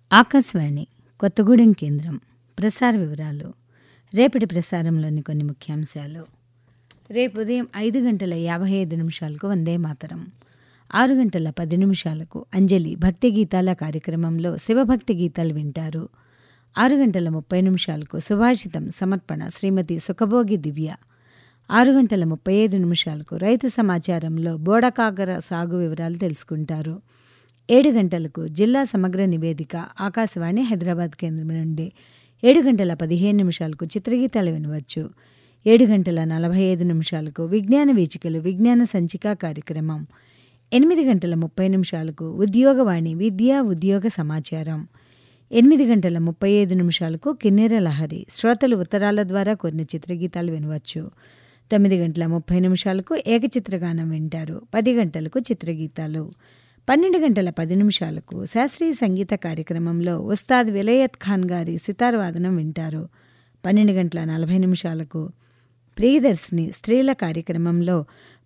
ఆకాశవాణి కొత్తగూడెం కేంద్రం ప్రసార వివరాలు రేపటి ప్రసారంలోని కొన్ని ముఖ్యాంశాలు రేపు ఉదయం ఐదు గంటల యాభై ఐదు నిమిషాలకు వందే మాతరం ఆరు గంటల పది నిమిషాలకు అంజలి భక్తి గీతాల కార్యక్రమంలో శివభక్తి గీతాలు వింటారు ఆరు గంటల ముప్పై నిమిషాలకు సుభాషితం సమర్పణ శ్రీమతి సుఖభోగి దివ్య ఆరు గంటల ముప్పై ఐదు నిమిషాలకు రైతు సమాచారంలో బోడకాకర సాగు వివరాలు తెలుసుకుంటారు ఏడు గంటలకు జిల్లా సమగ్ర నివేదిక ఆకాశవాణి హైదరాబాద్ కేంద్రం నుండి ఏడు గంటల పదిహేను నిమిషాలకు చిత్రగీతాలు వినవచ్చు ఏడు గంటల నలభై ఐదు నిమిషాలకు విజ్ఞాన వీచికలు విజ్ఞాన సంచిక కార్యక్రమం ఎనిమిది గంటల ముప్పై నిమిషాలకు ఉద్యోగవాణి విద్యా ఉద్యోగ సమాచారం ఎనిమిది గంటల ముప్పై ఐదు నిమిషాలకు కిన్నెర లహరి శ్రోతలు ఉత్తరాల ద్వారా కొన్ని చిత్రగీతాలు వినవచ్చు తొమ్మిది గంటల ముప్పై నిమిషాలకు ఏకచిత్రగానం వింటారు పది గంటలకు చిత్రగీతాలు పన్నెండు గంటల పది నిమిషాలకు శాస్త్రీయ సంగీత కార్యక్రమంలో ఉస్తాద్ విలయత్ ఖాన్ గారి సితార్ వాదనం వింటారు పన్నెండు గంటల నలభై నిమిషాలకు ప్రియదర్శిని స్త్రీల కార్యక్రమంలో